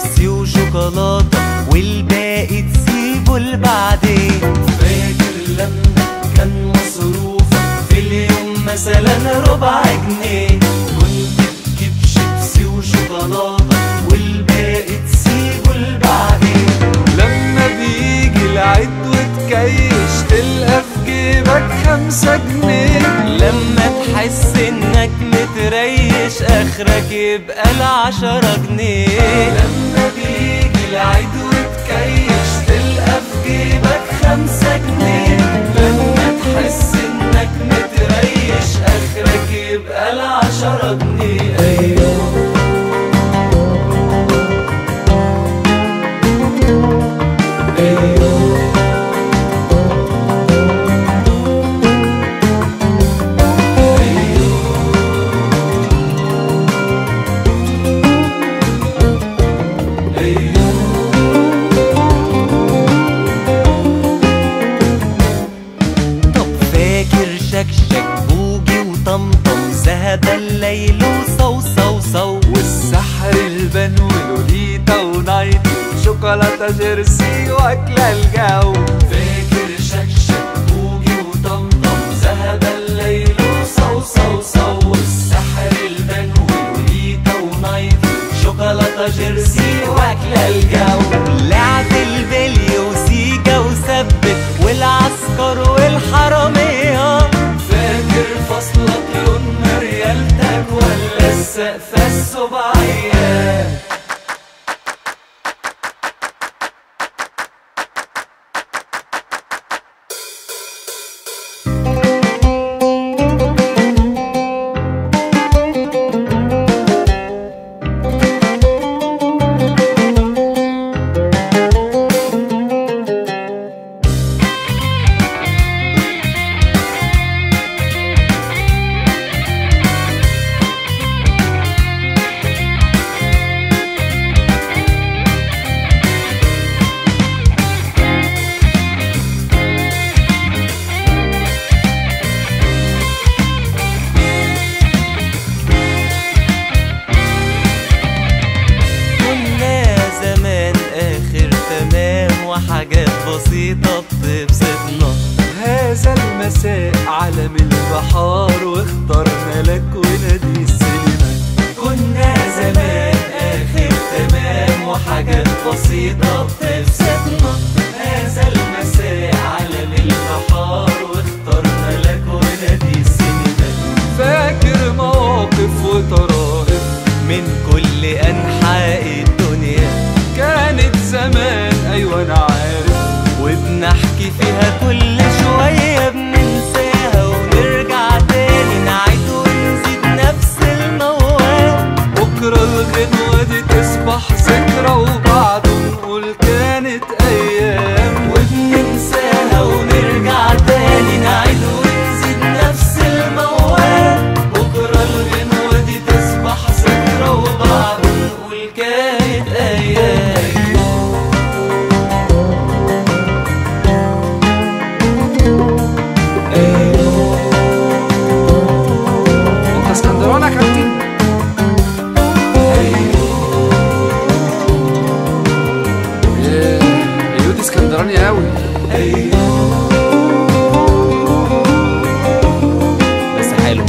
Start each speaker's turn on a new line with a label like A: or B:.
A: بيبسي وشوكولاتة والباقي تسيبه لبعدين فاكر لما كان مصروفك في اليوم مثلا ربع جنيه كنت تجيب شيبسي وشوكولاتة والباقي تسيبه لبعدين
B: لما بيجي العيد وتكيش تلقى في جيبك خمسة جنيه
A: لما تحس انك متريش اخرك يبقى العشرة جنيه
B: لما بيجي العيد وتكيش تلقى في جيبك خمسة جنيه
A: لما تحس انك متريش اخرك يبقى العشرة جنيه ايوه ايوه طب فاكر شكشك بوجي وطمطم ذهب الليل وصو صو
B: والسحر البان ولوليتا ونايتي شوكولاتة جيرسي واكلة الجو
A: فاكر شكشك بوجي وطمطم ذهب الليل وصو صو صو والسحر البان ولوليتا ونايتي شوكولاتة جيرسي واكلة الجو لعب البلي وسيجا وثبت والعسكر والحرامية فاكر فصلك لون مريالتك ولا السقفة السبعية كنا زمان اخر تمام وحاجات بسيطة بتبسطنا
B: هذا المساء عالم البحار واخترنا لك ونادي السينما
A: كنا زمان اخر تمام وحاجات بسيطة بتبسطنا هذا المساء عالم البحار واخترنا لك ونادي السينما
B: فاكر مواقف وطرائف
A: من كل انحاء الدنيا
B: كانت زمان ايوه انا عارف
A: وبنحكي فيها كل شوية بننساها ونرجع تاني نعيد ونزيد نفس الموال
B: بكرة الغنوة دي تصبح ذكرى وبعده نقول كانت أيام
A: وبننساها ونرجع تاني نعيد ونزيد نفس الموال بكرة الغنوة دي تصبح ذكرى وبعد نقول كانت أيام
B: أنت اسكندراني يا كابتن؟ ياه، أيوة دي اسكندراني أوي
A: بس حلو